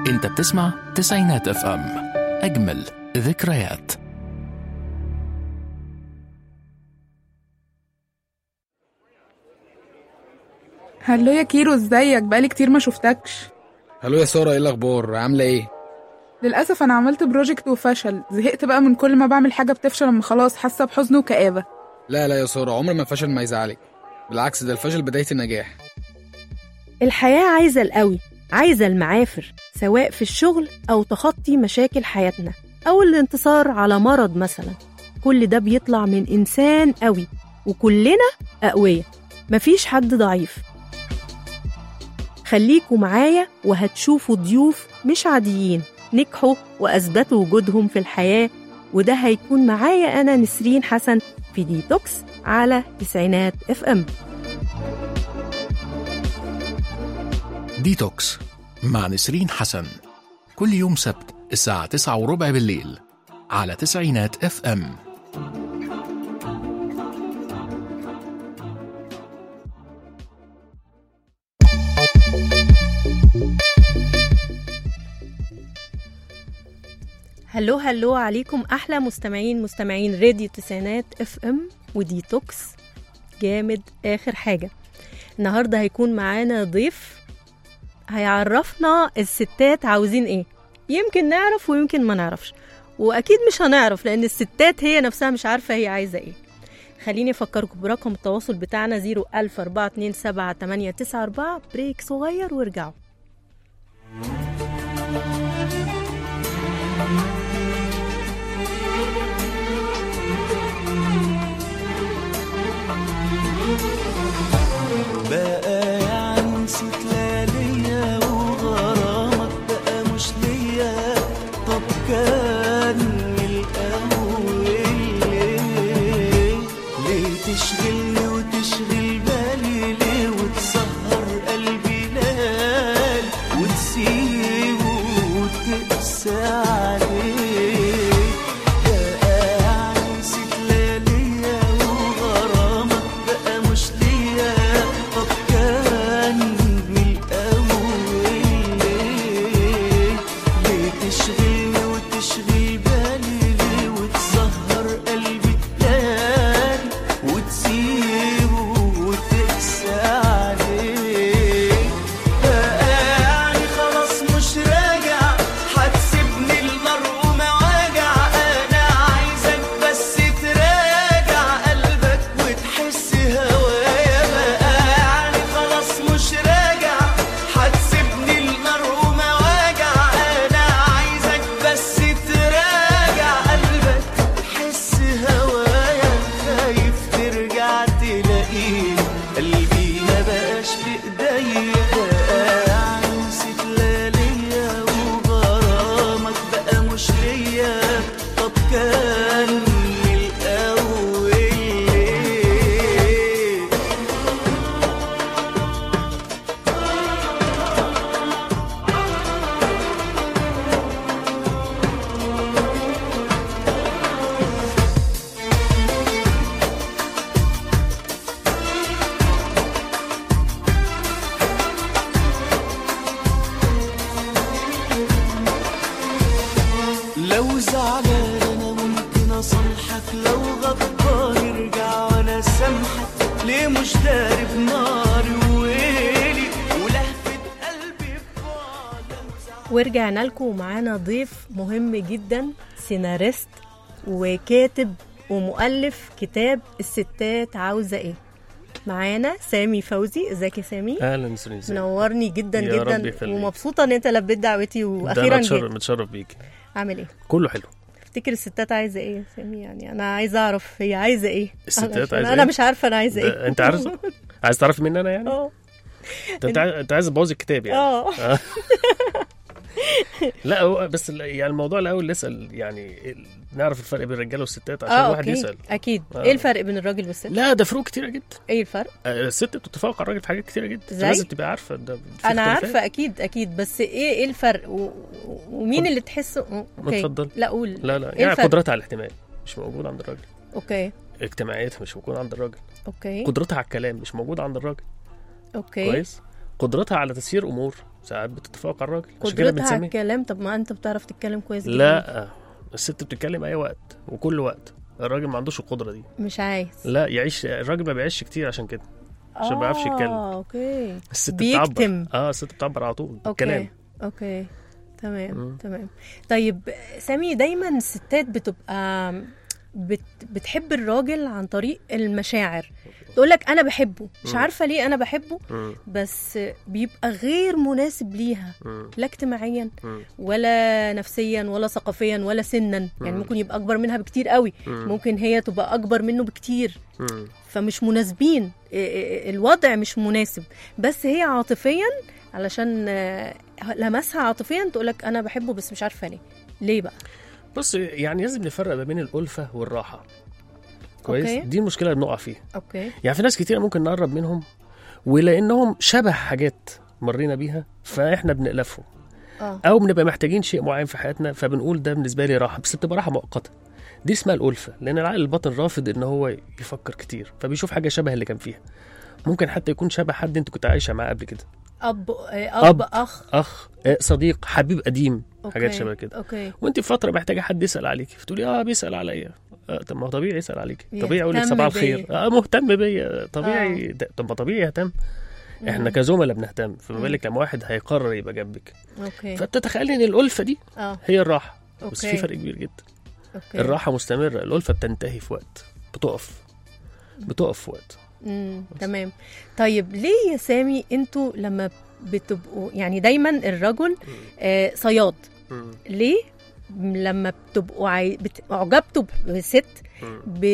انت بتسمع تسعينات اف ام اجمل ذكريات هلو يا كيرو ازيك بقالي كتير ما شفتكش هلو يا سارة ايه الأخبار عاملة ايه؟ للأسف أنا عملت بروجكت وفشل زهقت بقى من كل ما بعمل حاجة بتفشل أما خلاص حاسة بحزن وكآبة لا لا يا سارة عمر ما الفشل ما يزعلك بالعكس ده الفشل بداية النجاح الحياة عايزة القوي عايزة المعافر سواء في الشغل أو تخطي مشاكل حياتنا أو الانتصار على مرض مثلا كل ده بيطلع من إنسان قوي وكلنا أقوياء مفيش حد ضعيف خليكوا معايا وهتشوفوا ضيوف مش عاديين نجحوا وأثبتوا وجودهم في الحياة وده هيكون معايا أنا نسرين حسن في ديتوكس على تسعينات اف ام ديتوكس مع نسرين حسن كل يوم سبت الساعة تسعة وربع بالليل على تسعينات اف ام هلو هلو عليكم احلى مستمعين مستمعين راديو تسعينات اف ام وديتوكس جامد اخر حاجه النهارده هيكون معانا ضيف هيعرفنا الستات عاوزين ايه يمكن نعرف ويمكن ما نعرفش واكيد مش هنعرف لان الستات هي نفسها مش عارفه هي عايزه ايه خليني افكركم برقم التواصل بتاعنا 004278994 بريك صغير وارجعوا بقى يعني نسيت لا ليا وغرامك بقى مش ليا طب كان من الأول ليه ليه تشغلني وتشغل بالي ليه وتسهر قلبي ليل وتسيبه وتقسى عليه بقى يعني نسيت لا ليا وغرامك بقى مش ليا طب كان من الأول ليه ليه تشغلني وتشغل بالي ليه وتسهر قلبي ليل وتسيبه وتقسى عليه بقى يعني خلاص مش راجع هتسيبني المرء مواجع انا عايزك بس تراجع قلبك وتحس هوايا بقى يعني خلاص مش راجع هتسيبني المرء مواجع انا عايزك بس تراجع قلبك تحس هوايا خايف ترجع تلاقيه قلبي ما بقاش بايديا بقى يعني نسيت لا ليا وغرامك بقى مش ليا طب كان من الاول ليه لو زعلان انا ممكن اصالحك لو غضبان ارجع وانا سامحك ليه مش داري بناري وويلي ولهفة قلبي ببعد ورجعنا لكم ومعانا ضيف مهم جدا سيناريست وكاتب ومؤلف كتاب الستات عاوزة ايه معانا سامي فوزي ازيك يا سامي اهلا نسرين ازيك؟ منورني جدا يا رب جدا يخليك. ومبسوطه ان انت لبيت دعوتي ده واخيرا انا جيت متشرف متشرف بيك عامل ايه كله حلو تفتكر الستات عايزه ايه يا سامي يعني انا عايزه اعرف هي عايزه ايه الستات عشان عايزة انا إيه؟ مش عارفه انا عايزه ده ايه انت عارف عايز تعرف مني انا يعني اه انت انت عايز- انت عايز تبوظ الكتاب يعني اه آه. لا هو بس ال- يعني الموضوع الاول نسال يعني ال- نعرف الفرق بين الرجاله والستات عشان اه الواحد اوكي يسال اكيد آه. ايه الفرق بين الراجل والست لا ده فروق كتيره جدا ايه الفرق آه، الست بتتفوق على الراجل في حاجات كتيره جدا زي؟ لازم تبقى عارفه ده في انا اختلافات. عارفه اكيد اكيد بس ايه ايه الفرق و... ومين اللي تحسه م- اوكي اتفضل. لا قول لا لا إيه يعني الفرق؟ قدرتها على الاحتمال مش موجود عند الراجل اوكي اجتماعيتها مش موجود عند الراجل اوكي قدرتها على الكلام مش موجود عند الراجل اوكي كويس قدرتها على تسيير امور ساعات بتتفوق على الراجل عشان كده قدرتها على بنسميه الكلام طب ما انت بتعرف تتكلم كويس جدا لا الست بتتكلم اي وقت وكل وقت الراجل ما عندوش القدره دي مش عايز لا يعيش الراجل ما بيعيش كتير عشان كده عشان ما بيعرفش يتكلم اه اوكي الست بيكتم. بتعبر اه الست بتعبر على طول اوكي بالكلام اوكي تمام مم. تمام طيب سامي دايما الستات بتبقى بت بتحب الراجل عن طريق المشاعر تقول لك انا بحبه مش مم. عارفه ليه انا بحبه مم. بس بيبقى غير مناسب ليها مم. لا اجتماعيا مم. ولا نفسيا ولا ثقافيا ولا سنا يعني مم. ممكن يبقى اكبر منها بكتير قوي مم. ممكن هي تبقى اكبر منه بكتير مم. فمش مناسبين إيه- إيه- الوضع مش مناسب بس هي عاطفيا علشان آه، لمسها عاطفيا تقولك انا بحبه بس مش عارفه ليه ليه بقى بص يعني لازم نفرق ما بين الألفة والراحة كويس أوكي. دي المشكلة اللي بنقع فيها اوكي يعني في ناس كتير ممكن نقرب منهم ولانهم شبه حاجات مرينا بيها فاحنا بنألفهم اه او بنبقى محتاجين شيء معين في حياتنا فبنقول ده بالنسبه لي راحه بس بتبقى راحه مؤقته دي اسمها الألفة لأن العقل الباطن رافض إن هو يفكر كتير فبيشوف حاجة شبه اللي كان فيها ممكن حتى يكون شبه حد أنت كنت عايشة معاه قبل كده اب آه، اب أب. اخ أخ آه، صديق حبيب قديم حاجات أوكي. شبه كده اوكي وانت في فتره محتاجه حد يسال عليك فتقولي اه بيسال عليا آه طب ما هو طبيعي يسال عليك طبيعي اقول لك يهتم صباح بيا. الخير اه مهتم بيا طبيعي ده- طب ما طبيعي يهتم احنا كزملاء بنهتم فما بالك لما واحد هيقرر يبقى جنبك اوكي فبتتخيلي ان الالفه دي اه هي الراحه بس أوكي. في فرق كبير جدا اوكي الراحه مستمره الالفه بتنتهي في وقت بتقف بتقف في وقت امم تمام طيب ليه يا سامي انتوا لما بتبقوا يعني دايما الرجل آه صياد مم. ليه لما بتبقوا عاي... بت... اعجبتوا بست مم. ب...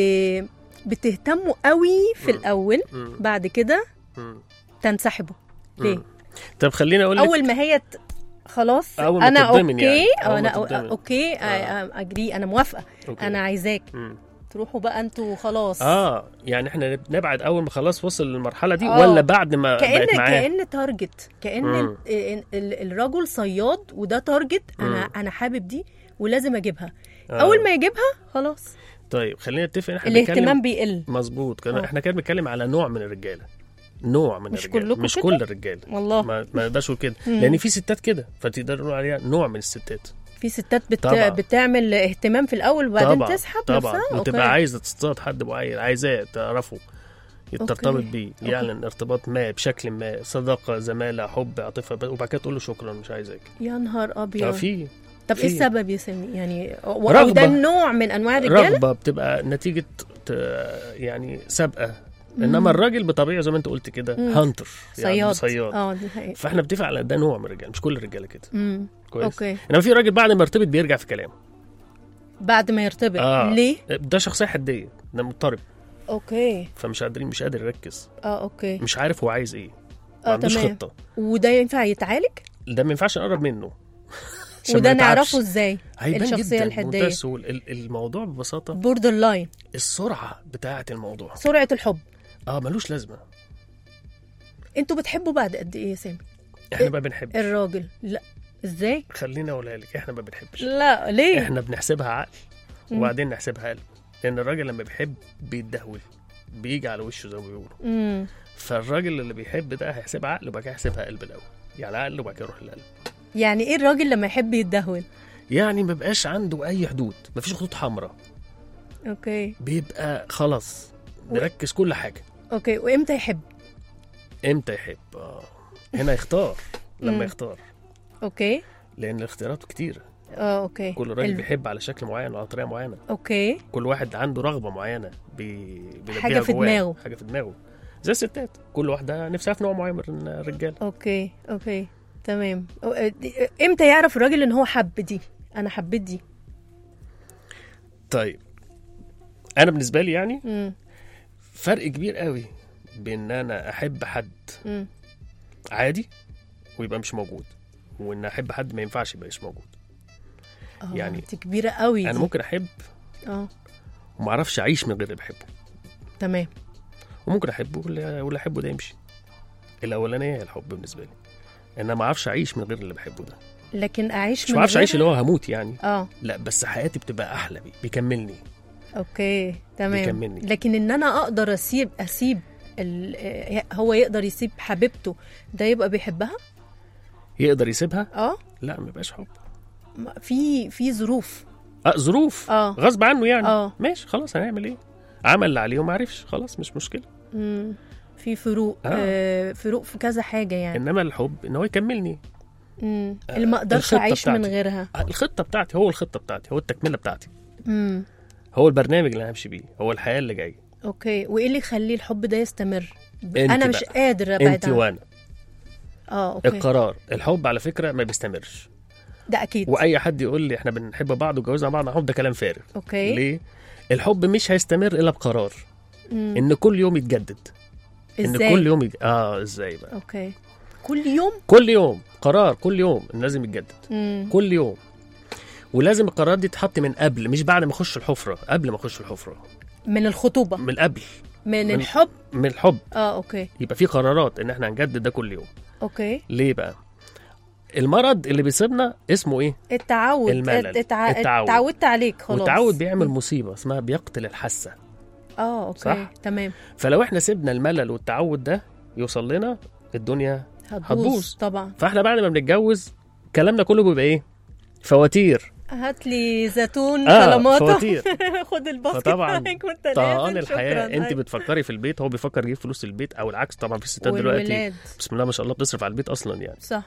بتهتموا قوي في مم. الاول مم. بعد كده مم. تنسحبوا ليه مم. طب خليني اقول لك اول ما هي ت... خلاص أول ما انا تتضمن اوكي يعني. أول ما انا تتضمن. اوكي آه. اجري انا موافقه أوكي. انا عايزاك مم. تروحوا بقى انتوا خلاص اه يعني احنا نبعد اول ما خلاص وصل للمرحله دي آه. ولا بعد ما كأن بقت معاه كأن تارجت كأن مم. ال- ال- ال- الرجل صياد وده تارجت انا مم. انا حابب دي ولازم اجيبها آه. اول ما يجيبها خلاص طيب خلينا نتفق ان احنا الاهتمام بنتكلم بيقل مظبوط كان آه. احنا كده بنتكلم على نوع من الرجاله نوع من مش الرجاله كلكم مش كده؟ كل الرجاله والله ما ما نقدرش نقول كده مم. لان في ستات كده فتقدر نقول عليها نوع من الستات في ستات بت... طبعا. بتعمل اهتمام في الاول وبعدين طبعا تسحب طبعا نفسها وتبقى أوكي. عايزه تصطاد حد معين عايزاه تعرفه ترتبط بيه أوكي. يعلن ارتباط ما بشكل ما صداقه زماله حب عاطفه ب- وبعد كده تقول له شكرا مش عايزاك يا نهار اه ابيض في طب ايه في. السبب يا سامي يعني و- رغبة. وده نوع من انواع الرجاله رغبه بتبقى نتيجه ت- يعني سابقه انما الراجل بطبيعه زي ما انت قلت كده مم. هانتر يعني صياد صياد اه دي حقيقة فاحنا بنتفق على ده نوع من الرجال مش كل الرجاله كده امم كويس اوكي انما في راجل بعد ما يرتبط بيرجع في كلامه بعد ما يرتبط آه. ليه ده شخصيه حديه ده مضطرب اوكي فمش قادر مش قادر يركز اه اوكي مش عارف هو عايز ايه ما اه عندوش تمام خطه وده ينفع يتعالج ده ما ينفعش نقرب منه عشان وده ما يتعبش. نعرفه ازاي هيبان الشخصيه جدا الحديه بمنتهى السهولة. ال- الموضوع ببساطه بوردر لاين السرعه بتاعه الموضوع سرعه الحب اه ملوش لازمه انتوا بتحبوا بعد قد ايه يا سامي احنا ما بنحبش الراجل لا ازاي خليني اقولها لك احنا ما بنحبش لا ليه احنا بنحسبها عقل مم. وبعدين نحسبها قلب لان الراجل لما بيحب بيتدهول بيجي على وشه زي ما بيقولوا امم فالراجل اللي بيحب ده هيحسبها عقل وبعد كده هيحسبها قلب الاول يعني عقل وبعد كده يروح للقلب يعني ايه الراجل لما يحب يتدهول يعني ما بقاش عنده اي حدود ما فيش خطوط حمراء اوكي بيبقى خلاص نركز كل حاجه اوكي وامتى يحب امتى يحب آه. هنا يختار مم. لما يختار اوكي لان الاختيارات كتيره اه اوكي كل راجل ال- بيحب على شكل معين وعلى طريقه معينه اوكي كل واحد عنده رغبه معينه بي... بيلبيها حاجة في جواه. دماغه. حاجه في دماغه زي الستات كل واحده نفسها في نوع معين من الرجال اوكي اوكي تمام أو- اه، دي- امتى يعرف الراجل ان هو حب دي انا حبيت دي طيب انا بالنسبه لي يعني امم فرق كبير قوي بين ان انا احب حد امم عادي ويبقى مش موجود وان احب حد ما ينفعش يبقى مش موجود اه يعني دي كبيره قوي انا دي. ممكن احب اه وما اعرفش اعيش من غير اللي بحبه تمام وممكن احبه واللي واللي احبه ده يمشي الاولانيه هي الحب بالنسبه لي انا ما اعرفش اعيش من غير اللي بحبه ده لكن اعيش مش من ما اعرفش غير- اعيش اللي هو هموت يعني اه لا بس حياتي بتبقى احلى بيه بيكملني اوكي تمام بيكملني. لكن ان انا اقدر اسيب اسيب ال- آه، هو يقدر يسيب حبيبته ده يبقى بيحبها يقدر يسيبها اه لا ما يبقاش حب ما- في في ظروف اه ظروف اه غصب عنه يعني اه ماشي خلاص هنعمل ايه عمل اللي عليه وما عرفش خلاص مش مشكله مم. في فروق آه. آه. فروق في كذا حاجه يعني انما الحب ان هو يكملني مم. اللي ما اقدرش الخطة اعيش من بتاعتي. غيرها آه، الخطه بتاعتي هو الخطه بتاعتي هو التكمله بتاعتي مم. هو البرنامج اللي انا همشي بيه هو الحياه اللي جايه اوكي وايه اللي يخلي الحب ده يستمر انت انا مش بقى. قادر ابعد انت عنه وانا اه اوكي القرار الحب على فكره ما بيستمرش ده اكيد واي حد يقول لي احنا بنحب بعض وجوزنا بعض الحب ده كلام فارغ اوكي ليه الحب مش هيستمر الا بقرار مم. ان كل يوم يتجدد ان ازاي كل يوم يج... اه ازاي بقى اوكي كل يوم كل يوم قرار كل يوم إن لازم يتجدد مم. كل يوم ولازم القرارات دي تتحط من قبل مش بعد ما اخش الحفره قبل ما اخش الحفره من الخطوبه من قبل من, من- الحب من الحب اه اوكي يبقى في قرارات ان احنا هنجدد ده كل يوم اوكي ليه بقى المرض اللي بيصيبنا اسمه ايه التعود الملل. اتع... التعود. اتعودت عليك خلاص والتعود بيعمل مصيبه اسمها بيقتل الحاسه اه اوكي صح؟ تمام فلو احنا سيبنا الملل والتعود ده يوصل لنا الدنيا هتبوظ هتبوظ. طبعا فاحنا بعد ما بنتجوز كلامنا كله بيبقى ايه فواتير هات لي زيتون اه كلاماتا فواتير خد الباسكت فطبعا بتاعك وانت طهقان نازل، الحياه شكراً. انت أيوة. بتفكري في البيت هو بيفكر يجيب فلوس البيت او العكس طبعا في ستات دلوقتي والولاد بسم الله ما شاء الله بتصرف على البيت اصلا يعني صح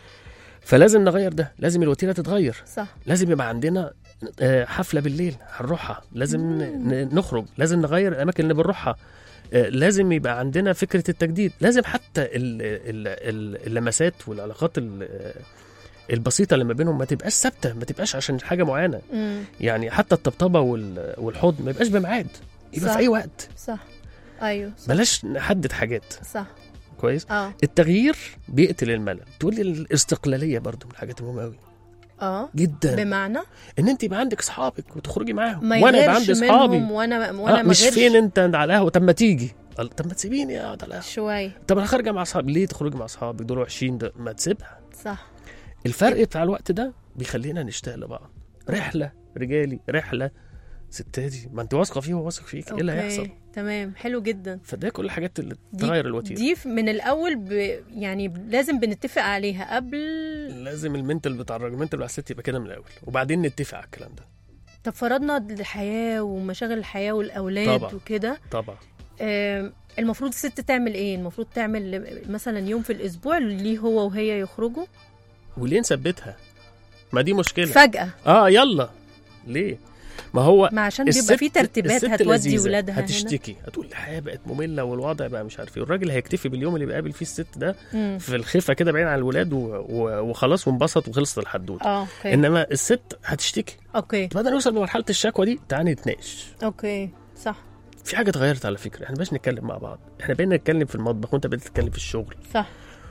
فلازم نغير ده لازم الوتيره تتغير صح لازم يبقى عندنا آه، حفله بالليل هنروحها لازم ن- ن- نخرج لازم نغير الاماكن اللي بنروحها آه، لازم يبقى عندنا فكره التجديد لازم حتى ال- ال- ال- اللمسات والعلاقات ال- آه، البسيطه اللي ما بينهم ما تبقاش ثابته ما تبقاش عشان حاجه معينه مم. يعني حتى الطبطبه وال- والحضن ما يبقاش بميعاد يبقى صح. في اي وقت صح ايوه صح, بلاش نحدد حاجات صح. كويس اه التغيير بيقتل الملل تقول لي الاستقلاليه برضو من الحاجات المهمه قوي اه جدا بمعنى ان انت يبقى عندك اصحابك وتخرجي معاهم ما وانا يبقى يغيرش عندي اصحابي منهم وانا وانا آه ما مش غيرش فين انت على القهوه طب ما تيجي قال طب ما تسيبيني اقعد على القهوه شوي طب انا خارجه مع اصحابي ليه تخرجي مع اصحابك دول وحشين ده ما تسيبها صح الفرق بتاع الوقت ده بيخلينا نشتاق لبعض رحله رجالي رحله ستاتي ما انت واثقه فيه وواثق فيك ايه اللي أوكي. هيحصل تمام حلو جدا فده كل الحاجات اللي دي- تغير الوتيره دي ف- من الاول ب... يعني ب- لازم بنتفق عليها قبل لازم المنتل بتاع الراجل المنتل بتاع الست يبقى كده من الاول وبعدين نتفق على الكلام ده طب فرضنا الحياه ومشاغل الحياه والاولاد طبعا. وكده طبعا آم، المفروض الست تعمل ايه المفروض تعمل مثلا يوم في الاسبوع ليه هو وهي يخرجوا وليه نثبتها ما دي مشكله فجاه اه يلا ليه ما هو ما عشان بيبقى الست- في ترتيبات الست هتودي لذيذة. ولادها هنا هتشتكي هتقول الحياه بقت ممله والوضع بقى مش عارف ايه والراجل هيكتفي باليوم اللي بيقابل فيه الست ده مم. في الخفه كده بعيد عن الولاد و... و... وخلاص وانبسط وخلصت الحدوته اه اوكي انما الست هتشتكي اوكي بدل نوصل لمرحله الشكوى دي تعالى نتناقش اوكي صح في حاجه اتغيرت على فكره احنا بقيناش نتكلم مع بعض احنا بقينا نتكلم في المطبخ وانت بقيت تتكلم في الشغل صح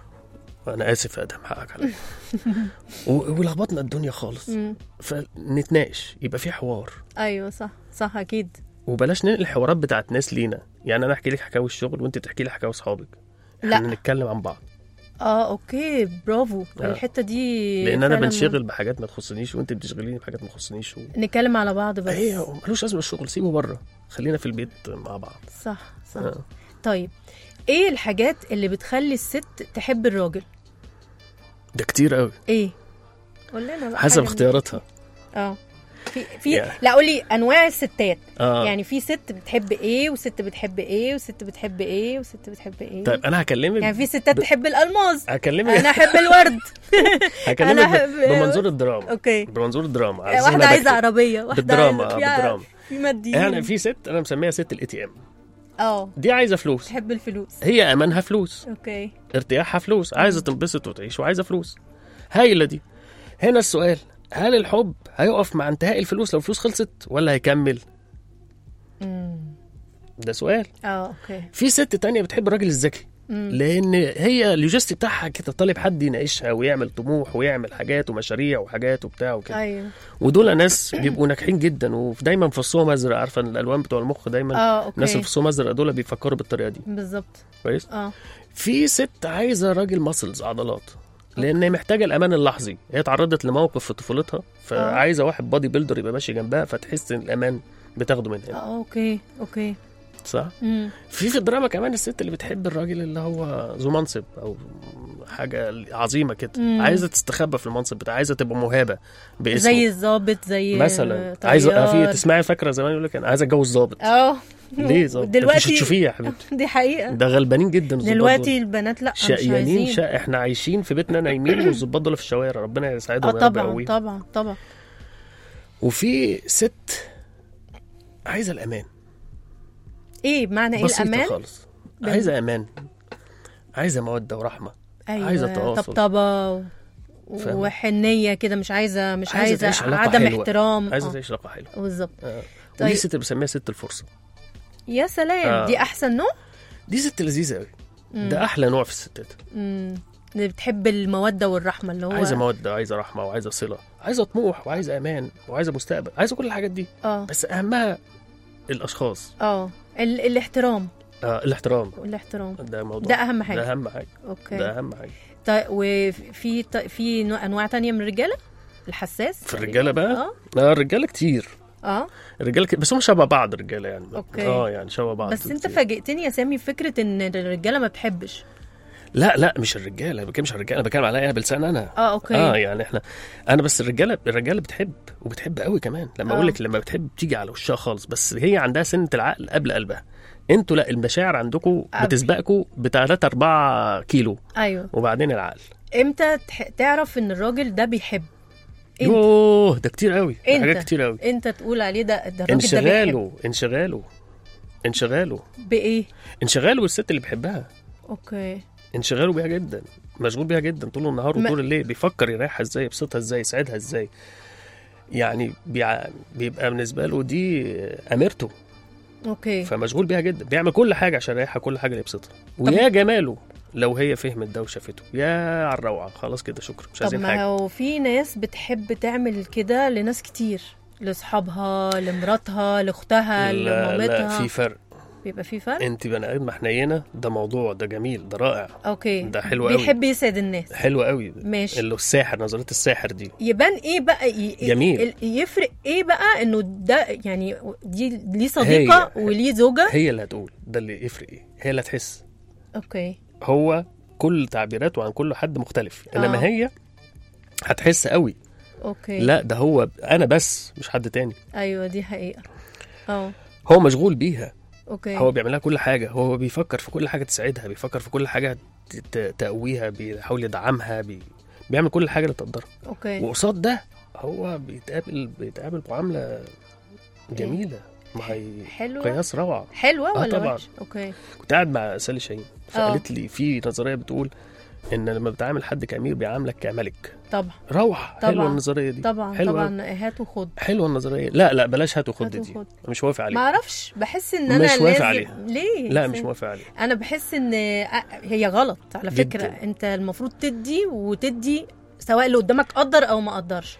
انا اسف يا ادم حقك عليا و- ولخبطنا الدنيا خالص مم. فنتناقش يبقى في حوار ايوه صح صح اكيد وبلاش ننقل الحوارات بتاعت ناس لينا يعني انا احكي لك حكاوي الشغل وانت تحكي لي حكاوي اصحابك لا. احنا نتكلم عن بعض اه اوكي برافو آه. الحته دي لان انا فعلاً بنشغل بحاجات ما تخصنيش وانت بتشغليني بحاجات ما تخصنيش و... نتكلم على بعض بس ايه ملوش لازمه الشغل سيبه بره خلينا في البيت مع بعض صح صح آه. طيب ايه الحاجات اللي بتخلي الست تحب الراجل ده كتير قوي ايه قول لنا بقى حسب حاجة من- اختياراتها اه في في يعني. لا قولي انواع الستات اه يعني في ست بتحب ايه وست بتحب ايه وست بتحب ايه وست بتحب ايه طيب انا هكلمك يعني في ستات ب- تحب الالماس هكلمك انا احب الورد هكلمك أنا ب... أحب- بمنظور الدراما اوكي بمنظور الدراما عايزين واحده أنا عايزه بكتب. عربيه واحده بالدراما، عايزة- آه، في- بالدراما. في ماديين يعني في ست انا مسميها ست الاي تي ام اه دي عايزه فلوس تحب الفلوس هي امانها فلوس اوكي ارتياحها فلوس عايزه تنبسط وتعيش وعايزه فلوس هايله دي هنا السؤال هل الحب هيقف مع انتهاء الفلوس لو الفلوس خلصت ولا هيكمل امم ده سؤال اه اوكي في ست تانية بتحب الراجل الذكي مم. لان هي اللوجيستي بتاعها كده طالب حد يناقشها ويعمل طموح ويعمل حاجات ومشاريع وحاجات وبتاع وكده ايوه ودول ناس بيبقوا ناجحين جدا ودايما فصهم ازرق عارفه الالوان بتوع المخ دايما اه الناس اللي اوكي فصهم ازرق دول بيفكروا بالطريقه دي بالظبط كويس اه في ست عايزه راجل ماسلز عضلات لان هي محتاجه الامان اللحظي هي اتعرضت لموقف في طفولتها فعايزه واحد بادي بيلدر يبقى ماشي جنبها فتحس ان الامان بتاخده من هنا اه اوكي اوكي صح مم. في في الدراما كمان الست اللي بتحب الراجل اللي هو ذو منصب او حاجه عظيمه كده مم. عايزه تستخبى في المنصب بتاع عايزه تبقى مهابه باسمه زي الظابط زي مثلا طيار. عايزه في تسمعي فاكره زمان يقول لك انا عايزه اتجوز ظابط اه ليه ظابط دلوقتي مش دلوقتي هتشوفيه يا حبيبتي دي حقيقه ده غلبانين جدا الظباط دلوقتي دول. البنات لا مش شقيانين عايزين شا... احنا عايشين في بيتنا نايمين والظباط دول في الشوارع ربنا يساعدهم اه يا رب طبعا يقويهم. طبعا طبعا وفي ست عايزه الامان ايه معنى ايه بسيطه الامان خالص بال- عايزه امان عايزه موده ورحمه ايوه عايزة تواصل. طبطبه و- فاهمة. وحنيه كده مش عايزه مش عايزة عايزه, تعيش علاقة عدم حلوة. احترام عايزه آه، تعيش علاقه حلوه بالظبط آه. طيب. ودي ست اللي بسميها ست الفرصه يا سلام آه. دي احسن نوع دي ست لذيذه قوي ده احلى نوع في الستات مم. اللي بتحب الموده والرحمه اللي هو عايزه موده وعايزه رحمه وعايزه صله عايزه طموح وعايزه امان وعايزه مستقبل عايزه كل الحاجات دي اه بس اهمها الاشخاص اه ال- الاحترام آه الاحترام الاحترام ده موضوع ده اهم حاجه ده اهم حاجه اوكي ده اهم حاجه طيب وفي ط- في نوع- انواع تانية من الرجاله الحساس في الرجاله بقى اه لا الرجاله كتير اه الرجاله كتير. بس هم شبه بعض الرجاله يعني أوكي. اه يعني شبه بعض بس انت كتير. فاجئتني يا سامي فكره ان الرجاله ما بتحبش لا لا مش الرجاله ما بتكلمش على الرجاله انا بتكلم عليا انا بلسان انا اه اوكي اه يعني احنا انا بس الرجاله الرجاله بتحب وبتحب قوي كمان لما آه. اقول لك لما بتحب بتيجي على وشها خالص بس هي عندها سنه العقل قبل قلبها انتوا لا المشاعر عندكم قبل. بتسبقكم ب 3 4 كيلو ايوه وبعدين العقل امتى تح- تعرف ان الراجل ده بيحب انت يوه ده كتير قوي ده انت. حاجات كتير قوي انت تقول عليه ده ده الراجل ده بيحب انشغاله انشغاله انشغاله بايه انشغاله بالست اللي بيحبها اوكي انشغاله بيها جدا مشغول بيها جدا طول النهار ما- وطول الليل بيفكر يريحها ازاي يبسطها ازاي يسعدها ازاي يعني بيع... بيبقى بالنسبه له دي اميرته اوكي فمشغول بيها جدا بيعمل كل حاجه عشان يريحها كل حاجه يبسطها ويا جماله لو هي فهمت ده وشافته يا على الروعه خلاص كده شكرا مش طب عايزين ما حاجه هو في ناس بتحب تعمل كده لناس كتير لاصحابها لمراتها لاختها لا لا لمامتها في فرق بيبقى في فرق انت بني ادم حنينه ده موضوع ده جميل ده رائع اوكي ده حلو قوي. بيحب يسعد الناس حلو قوي ماشي. اللي الساحر نظريه الساحر دي يبان ايه بقى ي... جميل. ال- يفرق ايه بقى انه ده يعني دي ليه صديقه هي- وليه زوجه هي اللي هتقول ده اللي يفرق ايه هي اللي هتحس اوكي هو كل تعبيراته عن كل حد مختلف انما آه. هي هتحس قوي اوكي لا ده هو انا بس مش حد تاني ايوه دي حقيقه اه هو مشغول بيها اوكي هو بيعمل لها كل حاجه هو بيفكر في كل حاجه تساعدها بيفكر في كل حاجه ت- ت- تقويها بيحاول يدعمها بي... بيعمل كل حاجه اللي تقدرها اوكي وقصاد ده هو بيتقابل بيتقابل معامله جميله ما هي حلوة؟ قياس روعه حلوه آه ولا طبعاً. وحش اوكي كنت قاعد مع سالي شاهين آه. فقالت لي في نظريه بتقول ان لما بتعامل حد كامير بيعاملك كملك طبعا روعه طبعاً. حلوه النظريه دي طبعا حلوة طبعا هات وخد حلوه النظريه لا لا بلاش هات وخد هات دي وخد. مش موافق ما عليها اعرفش بحس ان انا مش موافق لازم عليها. ليه لا مش موافق عليها انا بحس ان هي غلط على جداً. فكره انت المفروض تدي وتدي سواء اللي قدامك قدر او ما قدرش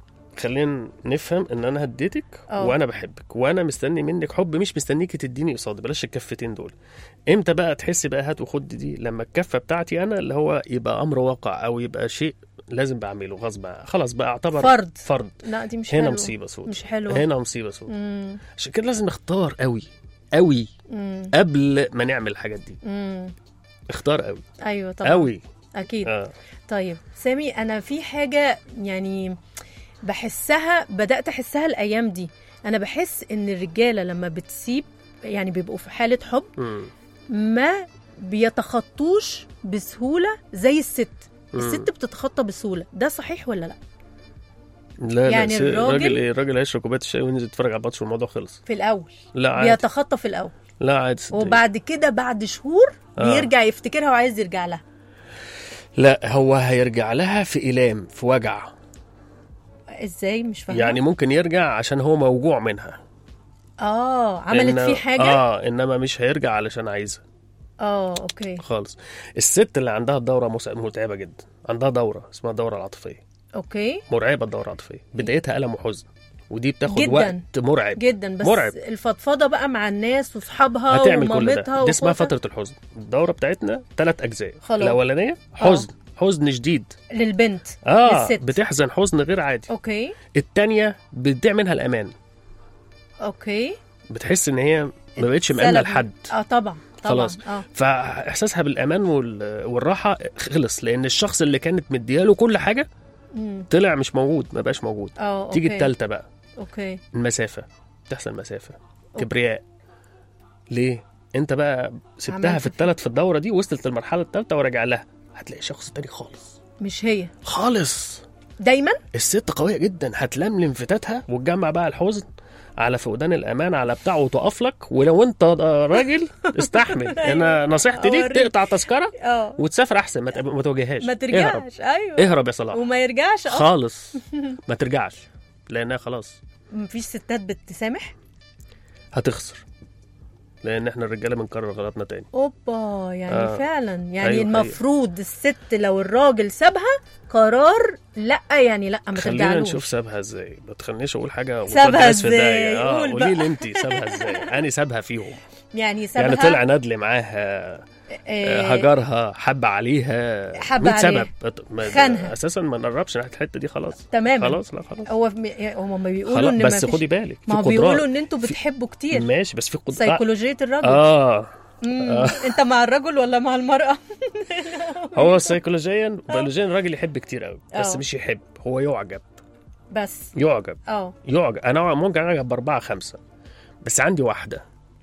خلينا نفهم ان انا هديتك آه. وانا بحبك وانا مستني منك حب مش مستنيكي تديني قصاد بلاش الكفتين دول امتى بقى تحسي بقى هات وخد دي لما الكفه بتاعتي انا اللي هو يبقى امر واقع او يبقى شيء لازم بعمله غصب عني. خلاص بقى اعتبر فرض. فرض لا دي مش هنا حلوة. مصيبه سود مش حلوه هنا مصيبه سود امم عشان كده لازم نختار قوي قوي امم قبل ما نعمل الحاجات دي امم اختار قوي ايوه طبعا قوي اكيد اه طيب سامي انا في حاجه يعني بحسها بدات احسها الايام دي انا بحس ان الرجاله لما بتسيب يعني بيبقوا في حاله حب مم. ما بيتخطوش بسهوله زي الست مم. الست بتتخطى بسهوله ده صحيح ولا لا لا يعني لا سي- الراجل- الراجل ايه الراجل هيشرب كوبايه الشاي وينزل يتفرج على الماتش والموضوع خلص في الاول لا عادي بيتخطى في الاول لا عادي صدقني. وبعد كده بعد شهور آه. بيرجع يفتكرها وعايز يرجع لها لا هو هيرجع لها في إيلام في وجع ازاي مش فاهمه يعني ممكن يرجع عشان هو موجوع منها اه عملت إن- فيه حاجه اه انما مش هيرجع علشان عايزها اه اوكي خالص الست اللي عندها الدوره مس- متعبه جدا عندها دوره اسمها الدوره العاطفيه اوكي مرعبه الدوره العاطفيه بدايتها الم وحزن ودي بتاخد جداً. وقت مرعب جدا بس مرعب. الفضفضه بقى مع الناس واصحابها هتعمل كل ومامتها ده دي اسمها وأخواتها. فتره الحزن الدوره بتاعتنا ثلاث اجزاء خلاص. الاولانيه حزن حزن شديد للبنت اه للست. بتحزن حزن غير عادي اوكي الثانيه بتضيع منها الامان اوكي بتحس ان هي ما بقتش مأمنه سلب. لحد اه طبعا طبعا خلاص. اه فاحساسها بالامان وال- والراحه خلص لان الشخص اللي كانت مدياله كل حاجه مم. طلع مش موجود ما بقاش موجود اه تيجي أوكي. التالتة بقى اوكي المسافه تحصل مسافه أوكي. كبرياء ليه انت بقى سبتها عملت في الثلاث في الدوره دي وصلت للمرحله الثالثه وراجع لها هتلاقي شخص تاني خالص مش هي خالص دايما الست قويه جدا هتلملم فتاتها وتجمع بقى الحزن على فقدان الامان على بتاع وتقف لك ولو انت راجل استحمل انا نصيحتي ليك أوريك. تقطع تذكره اه وتسافر احسن ما تق- ما تواجههاش ما اهرب ترجعش ايوه اهرب يا صلاح وما يرجعش اصلا خالص ما ترجعش لانها خلاص مفيش ستات بتسامح هتخسر لان احنا الرجاله بنكرر غلطنا تاني اوبا يعني آه. آه. فعلا يعني أيوة، أيوة المفروض الست لو الراجل سابها قرار لا يعني لا ما خلينا ترجعلوش نشوف سابها ازاي ما تخلينيش اقول حاجه وقد سابها ناس في إزاي؟ داهية. اه قول قولي بقى. لي انت سابها ازاي انا سابها فيهم يعني سابها يعني طلع ندل معاها آه، هجرها حب عليها حب 100 عليها. سبب ما- خانها. اساسا ما نقربش ناحيه الحته دي خلاص تماما خلاص لا خلاص هو في- هم ما بيقولوا خلاص ان بس ما خدي بالك ما في هو بيقولوا قدرات ان انتوا بتحبوا كتير ماشي بس في قدرات سيكولوجيه الراجل اه مم. انت مع الرجل ولا مع المراه هو سيكولوجيا بيولوجيا الراجل يحب كتير قوي بس آه. مش يحب هو يعجب بس يعجب اه يعجب انا ممكن اعجب باربعه خمسه بس عندي واحده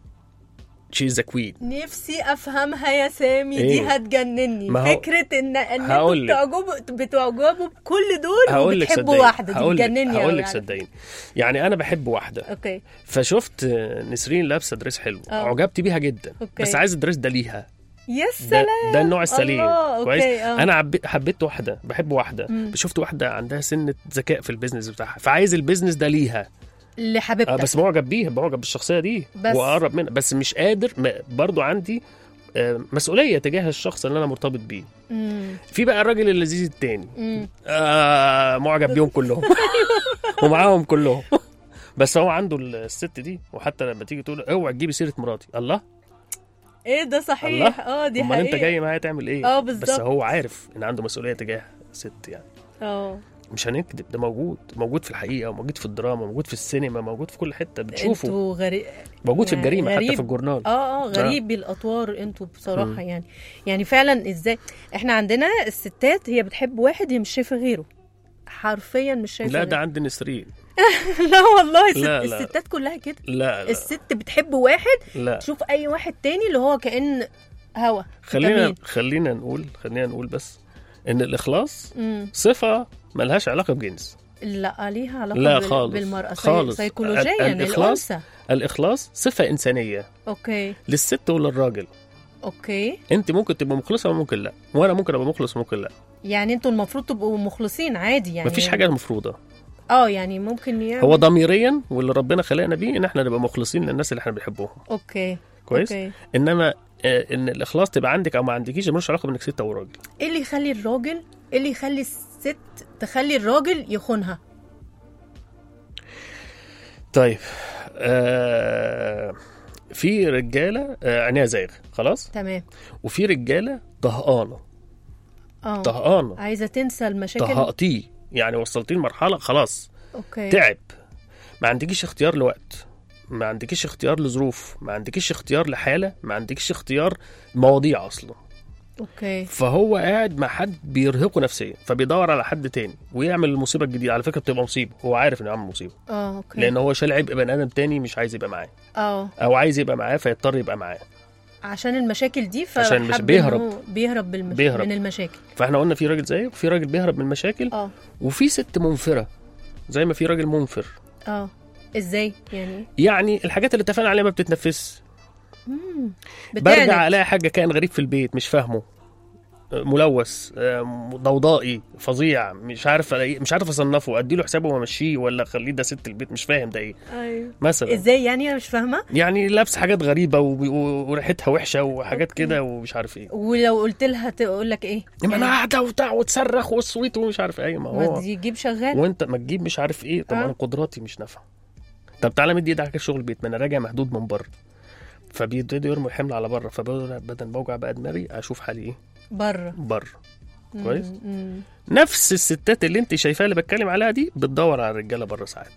شي ذا كوين نفسي افهمها يا سامي دي إيه؟ هتجنني ما هو- فكره ان ان انتوا هقول لك. بتعجبوا بتعجبوا بكل دول هقول لك وبتحبوا صدقيني واحده دي هقول لك بتجنني هقول أوي لك يعني. صدقيني يعني انا بحب واحده اوكي فشفت آه، نسرين لابسه دريس حلو آه. عجبت بيها جدا أوكي. بس عايز الدريس ده ليها يا ده, سلام ده النوع السليم الله، كويس أوكي، آه. انا عبي حبيت واحده بحب واحده مم. شفت واحده عندها سنه ذكاء في البيزنس بتاعها فعايز البيزنس ده ليها اللي حبيبتك آه بس معجب بيها معجب بالشخصيه دي بس. واقرب منها بس مش قادر م- برضو عندي آه، مسؤوليه تجاه الشخص اللي انا مرتبط بيه مم. في بقى الراجل اللذيذ التاني مم. آه معجب بيهم كلهم ومعاهم كلهم بس هو عنده الست دي وحتى لما تيجي تقول اوعى تجيبي سيره مراتي الله ايه ده صحيح الله. اه دي امال انت حقيقة جاي معايا تعمل ايه اه بس بالظبط هو عارف ان عنده مسؤوليه تجاه ست يعني اه مش هنكذب ده موجود موجود في الحقيقه وموجود في الدراما موجود في السينما موجود في كل حته بتشوفه انتوا غريب موجود في يعني الجريمه حتى غريب. في الجورنال اه اه غريب الاطوار انتوا بصراحه مم. يعني يعني فعلا ازاي احنا عندنا الستات هي بتحب واحد هي مش شايفه غيره حرفيا مش شايفه لا غيره. ده عند نسرين لا والله الست... لا، لا. الستات كلها كده لا لا الست بتحب واحد لا تشوف اي واحد تاني اللي هو كأن هوا خلينا فيتامين. خلينا نقول خلينا نقول بس ان الاخلاص مم. صفه ملهاش علاقه بجنس لا ليها علاقه لا بال- خالص. بالمراه سي- خالص. سيكولوجيا ال- الإخلاص- الانثى الاخلاص صفه انسانيه اوكي للست وللراجل اوكي انت ممكن تبقى مخلصه وممكن لا وانا ممكن ابقى مخلص وممكن لا يعني انتوا المفروض تبقوا مخلصين عادي يعني مفيش حاجه مفروضه اه يعني ممكن يعمل هو ضميريا واللي ربنا خلقنا بيه ان احنا نبقى مخلصين للناس اللي احنا بنحبهم اوكي كويس اوكي انما آه، ان الاخلاص تبقى عندك او ما عندكيش ده ملوش علاقه بانك ست او راجل ايه اللي يخلي الراجل ايه اللي يخلي الست تخلي الراجل يخونها طيب آه في رجاله آه عينيها زايغ خلاص تمام وفي رجاله طهقانه اه طهقانه عايزه تنسى المشاكل طهقتيه يعني وصلتيه لمرحله خلاص اوكي تعب ما عندكيش اختيار لوقت ما عندكيش اختيار لظروف ما عندكيش اختيار لحاله ما عندكيش اختيار مواضيع اصلا اوكي فهو قاعد مع حد بيرهقه نفسيا فبيدور على حد تاني ويعمل المصيبه الجديده على فكره بتبقى مصيبه هو عارف انه عامل مصيبه اه اوكي لان هو شال عبء بني ادم تاني مش عايز يبقى معاه اه او عايز يبقى معاه فيضطر يبقى معاه عشان المشاكل دي عشان مش- فحب إن بيهرب. هو بيهرب بالمش... بيهرب. من المشاكل فاحنا قلنا في راجل زيه وفي راجل بيهرب من المشاكل اه وفي ست منفره زي ما في راجل منفر اه ازاي يعني يعني الحاجات اللي اتفقنا عليها ما بتتنفذش مم. برجع بتعند. الاقي حاجه كان غريب في البيت مش فاهمه ملوث آه، ضوضائي فظيع مش عارف ألاقيه- مش عارف اصنفه اديله حسابه وامشيه ولا اخليه ده ست البيت مش فاهم ده ايه ايوه مثلا ازاي يعني انا مش فاهمه يعني لابس حاجات غريبه وب- و- وريحتها وحشه وحاجات كده ومش عارف ايه ولو قلت لها تقول لك ايه ما انا قاعده وبتاع وتصرخ وتصويت ومش عارف ايه ما ما هو تجيب شغال وانت ما تجيب مش عارف ايه طب آه. انا قدراتي مش نافعه طب تعالى مدي ايدك على شغل البيت ما انا راجع مهدود من بره فبيبتدوا يرموا الحمل على بره فبدل ما اوجع بقى دماغي اشوف حالي ايه بره بره كويس مم. نفس الستات اللي انت شايفاها اللي بتكلم عليها دي بتدور على الرجاله بره ساعات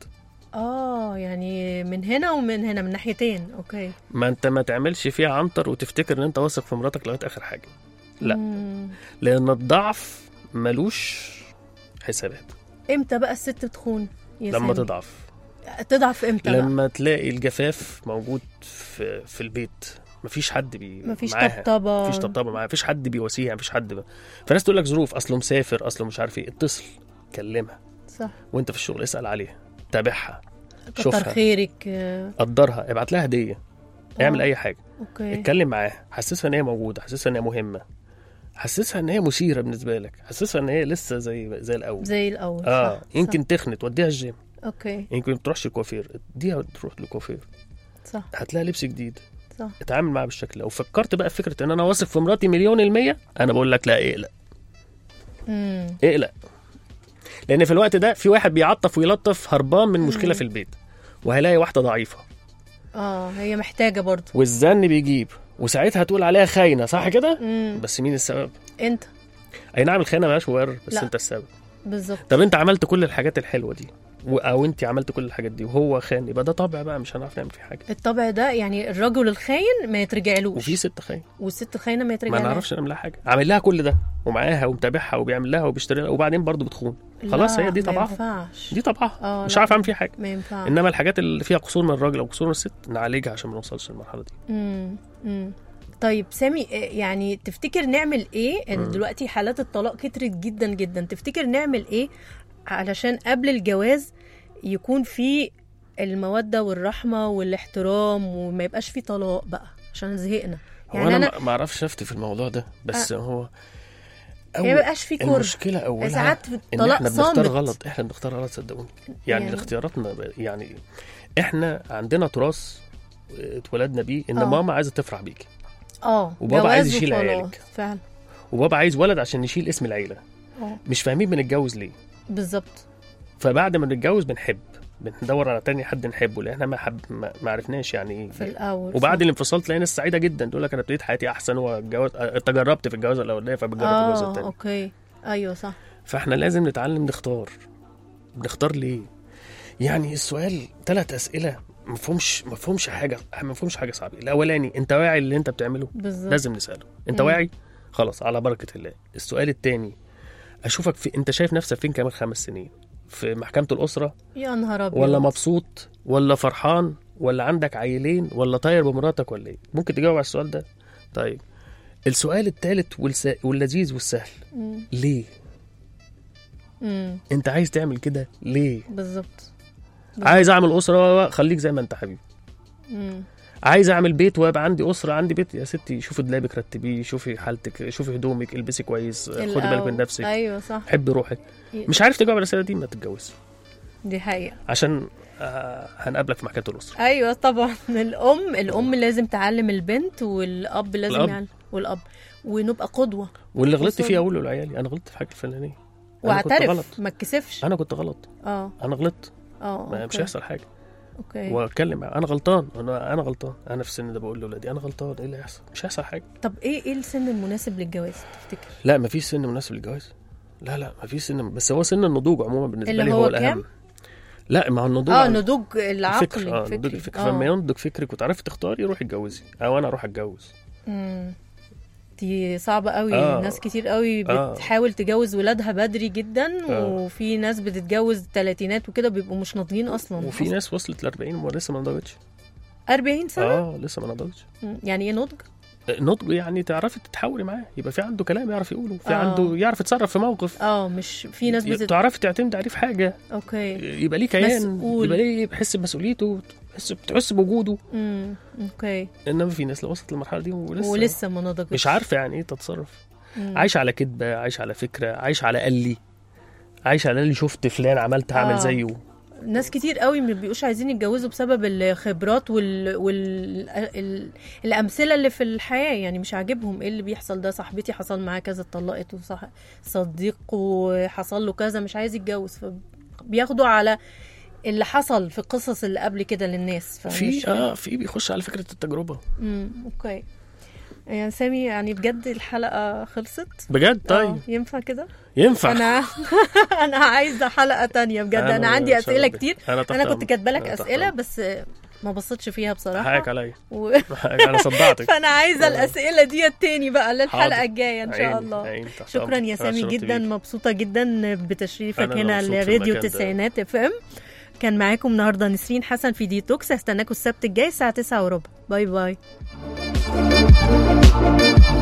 اه يعني من هنا ومن هنا من ناحيتين اوكي ما انت ما تعملش فيها عنتر وتفتكر ان انت واثق في مراتك لغايه اخر حاجه لا. مم. لان الضعف ملوش حسابات امتى بقى الست بتخون يا لما سامي؟ تضعف تضعف امتى بقى لما تلاقي الجفاف موجود في في البيت مفيش حد بي مفيش معاها. طبطبه مفيش طبطبه معاها مفيش حد بيواسيها مفيش حد ب... فناس تقول لك ظروف اصله مسافر اصله مش عارف ايه اتصل كلمها صح وانت في الشغل اسال عليها تابعها كتر شوفها خيرك آه، قدرها ابعت لها هديه اعمل آه. اي حاجه اوكي اتكلم معاها حسسها ان هي موجوده حسسها ان هي مهمه حسسها ان هي مثيره بالنسبه لك حسسها ان هي لسه زي زي الاول زي الاول اه صح. يمكن تخنت وديها الجيم صح. اوكي يمكن ما تروحش الكوافير اديها تروح للكوافير صح هتلاقي لبس جديد صح اتعامل معاها بالشكل ده وفكرت بقى في فكره ان انا واثق في مراتي مليون المية انا بقول لك لا اقلق امم اقلق لان في الوقت ده في واحد بيعطف ويلطف هربان من مشكله مم. في البيت وهيلاقي واحده ضعيفه اه هي محتاجه برضو والزن بيجيب وساعتها هتقول عليها خاينه صح كده امم بس مين السبب انت اي نعم الخيانه مالهاش مبرر بس لا. انت السبب بالظبط طب انت عملت كل الحاجات الحلوه دي و- او انت عملت كل الحاجات دي وهو خان يبقى ده طبع بقى مش هنعرف نعمل فيه حاجه الطبع ده يعني الرجل الخاين ما يترجعلوش وفي ست خاين والست الخاينه ما ما يترجعلهاش نعرفش نعمل لها حاجه عامل لها كل ده ومعاها ومتابعها وبيعمل لها وبيشتري لها وبعدين برضه بتخون خلاص لا، هي دي ما طبعها ينفعش دي طبعها اه مش لا. عارف اعمل فيها حاجه ما ينفعش انما الحاجات اللي فيها قصور من الراجل او قصور من الست نعالجها عشان ما نوصلش للمرحله دي امم امم طيب سامي آه، يعني تفتكر نعمل ايه ان مم. دلوقتي حالات الطلاق كترت جدا جدا تفتكر نعمل ايه علشان قبل الجواز يكون في المودة والرحمة والاحترام وما يبقاش في طلاق بقى عشان زهقنا هو يعني انا انا ما- ما اعرفش افتي في الموضوع ده بس هو ما يبقاش في كره المشكله اولها ساعات في ان الطلاق احنا بنختار صامت غلط احنا بنختار غلط صدقوني يعني, يعني- يعني اختياراتنا ب- يعني احنا عندنا تراث اتولدنا بيه ان آه. ماما عايزه تفرح بيكي اه وبابا جواز عايز يشيل وخلاص. عيالك. فعلا وبابا عايز ولد عشان نشيل اسم العيله اه مش فاهمين بنتجوز ليه بالظبط فبعد ما نتجوز بنحب بندور على تاني حد نحبه لان احنا ما, حب ما ما عرفناش يعني ايه في الاول وبعد صح. الانفصال تلاقي ناس سعيده جدا تقول لك انا ابتديت حياتي احسن والجواز تجربت في الجواز الاولانيه فبتجرب في الجواز اه الثاني اوكي ايوه صح فاحنا لازم نتعلم نختار نختار ليه يعني السؤال ثلاث اسئله ما فيهمش ما فيهمش حاجه ما فيهمش حاجه صعبه الاولاني انت واعي اللي انت بتعمله بالظبط لازم نساله انت مم. واعي خلاص على بركه الله السؤال الثاني اشوفك في انت شايف نفسك فين كمان خمس سنين في محكمه الاسره يا نهار ابيض ولا مبسوط ولا فرحان ولا عندك عيلين ولا طاير بمراتك ولا ايه ممكن تجاوب على السؤال ده طيب السؤال الثالث والس... واللذيذ والسهل مم. ليه مم. انت عايز تعمل كده ليه بالظبط عايز اعمل اسره و- خليك زي ما انت حبيبي مم. عايز اعمل بيت ويبقى عندي اسره عندي بيت يا ستي شوفي دولابك رتبيه شوفي حالتك شوفي هدومك البسي كويس خدي بالك الأول. من نفسك ايوه صح حبي روحك مش عارف تجاوب على الاسئله دي ما تتجوزش دي حقيقة عشان آه هنقابلك في محكمه الاسره ايوه طبعا الام الام لازم تعلم البنت والاب لازم الأب. يعلم والاب ونبقى قدوه واللي غلطت وصل. فيه اقوله لعيالي انا غلطت في حاجه الفلانيه أنا كنت غلط. واعترف ما اتكسفش انا كنت غلط اه انا غلطت اه ما مش أوكي. هيحصل حاجه اوكي واتكلم معاه انا غلطان انا انا غلطان انا في السن ده بقول لاولادي انا غلطان ايه اللي هيحصل مش هيحصل حاجه طب ايه ايه السن المناسب للجواز تفتكر لا ما فيش سن مناسب للجواز لا لا ما فيش سن بس هو سن النضوج عموما بالنسبه اللي لي هو هو كام؟ الاهم لا ما هو النضوج اه عن- نضوج العقل الفكر اه نضوج الفكر آه. فلما ينضج فكرك وتعرفي تختاري روحي اتجوزي او انا اروح اتجوز مم. دي صعبة قوي آه. ناس كتير قوي آه. بتحاول تجوز ولادها بدري جدا آه. وفي ناس بتتجوز تلاتينات وكده بيبقوا مش ناضجين اصلا وفي ناس وصلت ل 40 ولسه ما نضجتش 40 سنة اه لسه ما نضجتش مم. يعني ايه نضج نضج يعني تعرفي تتحاوري معاه يبقى في عنده كلام يعرف يقوله في آه. عنده يعرف يتصرف في موقف اه مش في ناس بتت... تعرفي تعتمد عليه في حاجه اوكي يبقى ليه كيان مسؤول. يبقى ليه بيحس بمسؤوليته بتحس بتحس بوجوده امم اوكي انما في ناس لو وصلت للمرحله دي ولسه, ولسه ما نضجتش مش عارفه يعني ايه تتصرف مم. عايش على كذبه عايش على فكره عايش على قلي عايش على اللي شفت فلان عملت هعمل آه. زيه ناس كتير قوي ما بيبقوش عايزين يتجوزوا بسبب الخبرات وال... وال... ال... الامثله اللي في الحياه يعني مش عاجبهم ايه اللي بيحصل ده صاحبتي حصل معاها كذا اتطلقت وصح... صديقه حصل له كذا مش عايز يتجوز فبياخدوا على اللي حصل في القصص اللي قبل كده للناس فمش في اه في بيخش على فكره التجربه امم اوكي يا سامي يعني بجد الحلقه خلصت بجد طيب آه، ينفع كده ينفع انا انا عايزه حلقه تانية بجد انا, أنا عندي إن شاء اسئله الله. كتير أنا تحت انا كنت أمرك. كاتبه لك أنا تحت اسئله أمرك. بس ما بصيتش فيها بصراحه حقك عليا و... حقك انا صدعتك فانا عايزه آه. الاسئله دي تاني بقى للحلقه حاضر. الجايه ان شاء عيني- الله عيني تحت شكرا أمرك. يا أنا سامي اتشرفت جدا بيك. مبسوطه جدا بتشريفك أنا اللي هنا مبسوط في لراديو المكان ده. التسعينات اف ام كان معاكم النهارده نسرين حسن في ديتوكس هستناكم السبت الجاي الساعه 9 وربع باي باي